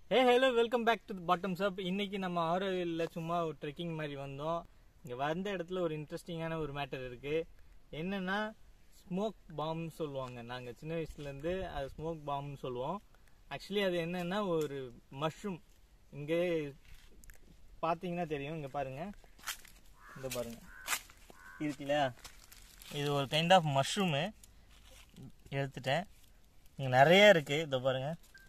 Hey hello welcome back to bottoms up இன்னைக்கு நம்ம ஆரோவில்ல சும்மா ஒரு ட்ரெக்கிங் மாதிரி வந்தோம் இங்கே வந்த இடத்துல ஒரு இன்ட்ரெஸ்டிங்கான ஒரு மேட்டர் இருக்கு என்னன்னா ஸ்மோக் பாம்னு சொல்லுவாங்க நாங்கள் சின்ன வயசுலேருந்து அது ஸ்மோக் பாம்னு சொல்லுவோம் ஆக்சுவலி அது என்னன்னா ஒரு மஷ்ரூம் இங்கே பார்த்தீங்கன்னா தெரியும் இங்கே பாருங்க இந்த பாருங்க இருக்குல்ல இது ஒரு கைண்ட் ஆஃப் மஷ்ரூமு எடுத்துட்டேன் இங்கே நிறைய இருக்குது இதை பாருங்க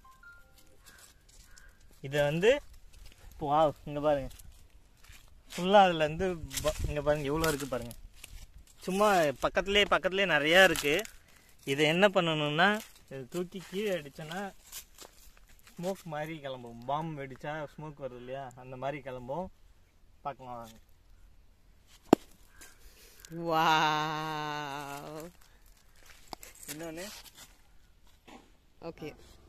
இதை வந்து வா இங்கே பாருங்க ஃபுல்லாக அதில் வந்து இங்கே பாருங்க எவ்வளோ இருக்குது பாருங்க சும்மா பக்கத்துலேயே பக்கத்துலேயே நிறையா இருக்குது இதை என்ன பண்ணணும்னா இது தூக்கி கீழே அடிச்சோன்னா ஸ்மோக் மாதிரி கிளம்பும் பாம்பு வெடிச்சா ஸ்மோக் வருது இல்லையா அந்த மாதிரி கிளம்பும் பார்க்கலாம் வாங்க Wow. இன்னொன்று Okay.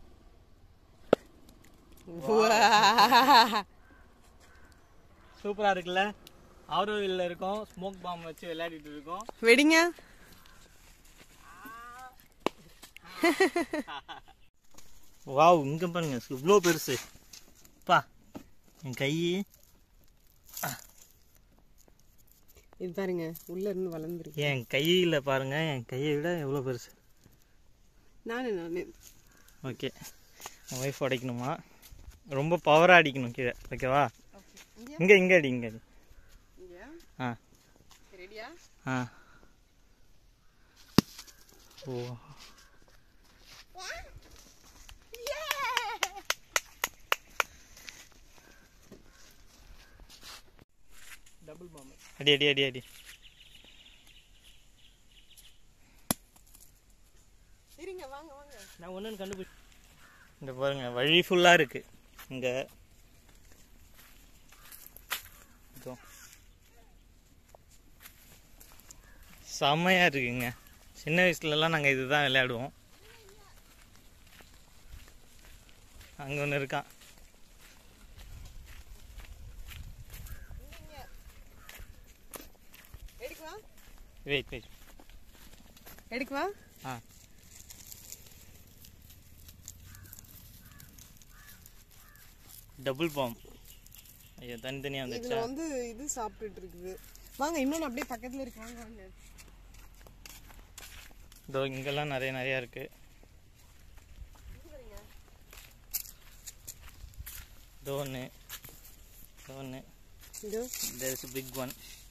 Wow. சூப்பராக இருக்குல்ல ஆரோவில்ல இருக்கோம் ஸ்மோக் பாம் வச்சு விளையாடிட்டு இருக்கோம் வெடிங்க வாவ் இங்கே பாருங்க இவ்வளோ பெருசு பா என் கை இது பாருங்க உள்ள இருந்து வளர்ந்துருக்கு என் கையில் பாருங்க என் கையை விட எவ்வளோ பெருசு நானு நானு ஓகே என் ஒய்ஃப் அடிக்கணுமா ரொம்ப பவராக அடிக்கணும் கீழே ஓகேவா இங்கே இங்கே அடி இங்கே அடி ஆ ரெடியா ஆ ஓ டபுள் பாம்பு அடி அடி அடி அடி இருங்க வாங்க வாங்க நான் ஒன்று கண்டுபிடி இந்த பாருங்க வழி ஃபுல்லாக இருக்கு இங்கே இதோ செம்மையாக இருக்குங்க சின்ன வயசுலலாம் நாங்கள் இதுதான் விளையாடுவோம் அங்கே ஒன்று இருக்கான் எடுக்குவா வெயிட் வெயிட் எடுக்குவா ஆ டபுள் பாம் ஐயோ தனித்தனியாக இதுல வந்துச்சா வந்து இது சாப்பிட்டுட்டு இருக்குது வாங்க இன்னொன்னு அப்படியே பக்கத்துல இருக்கு வாங்க வாங்க இதோ இங்கெல்லாம் நிறைய நிறையா இருக்கு இதோ ஒன்று இதோ ஒன்று இதோ there is a big one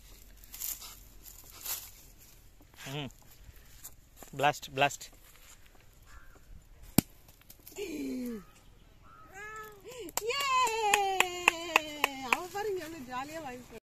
ம் blast blast அவ பாருங்க எவ்வளவு ஜாலியா வாங்கி